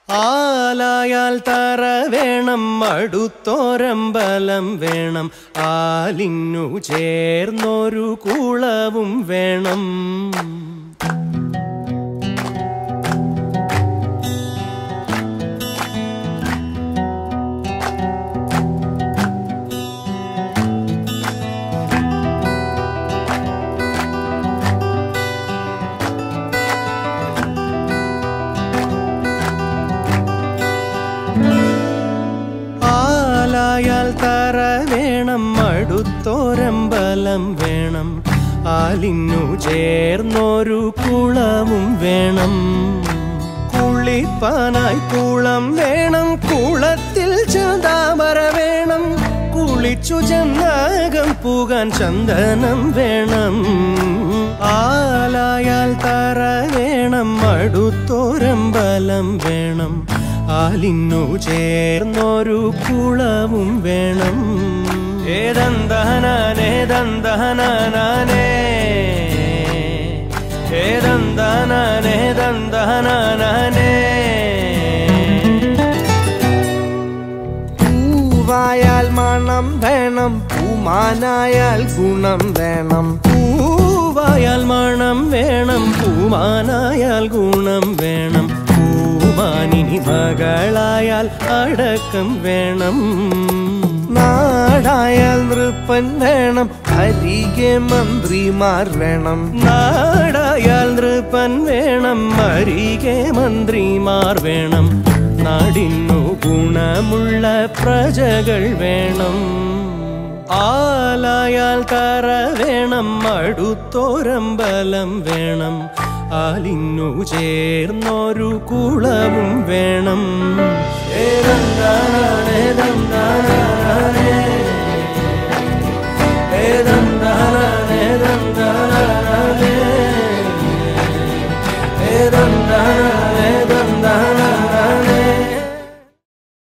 ആലായാൽ തറ വേണം അടുത്തോരമ്പലം വേണം ആലിന്നു ചേർന്നൊരു കുളവും വേണം ആലായാൽ തറ വേണം അടുത്തോരമ്പലം വേണം ആലിന്നു ചേർന്നൊരു കുളവും വേണം കുളിപ്പാനായി കുളം വേണം കുളത്തിൽ ചന്താമര വേണം കുളിച്ചു ചെന്നാകം പൂകാൻ ചന്ദനം വേണം ആലായാൽ തറ വേണം അടുത്തോരമ്പലം വേണം ആലിന്നു ചേർന്നൊരു കുളവും വേണം ഏതന്തഹനാനേ ദന്തഹനാനേ ഏതന്തഹനാനേ ദന്തഹനാനേ പൂവായാൽ മണം വേണം പൂമാനായാൽ ഗുണം വേണം പൂവായാൽ മണം വേണം പൂമാനായാൽ ഗുണം വേണം പൂമാനിനി മകളായാൽ അടക്കം വേണം നാടായാൽ നൃപ്പൻ വേണം അരികെ മന്ത്രിമാർ വേണം നാടായാൽ നൃപ്പൻ വേണം അരികെ മന്ത്രിമാർ വേണം നാടിനു ഗുണമുള്ള പ്രജകൾ വേണം ആലായാൽ തറ വേണം അടുത്തോരമ്പലം വേണം ആലിന്നു ചേർന്നൊരു കുളവും വേണം ഏതന്താനേ ദന്താനേ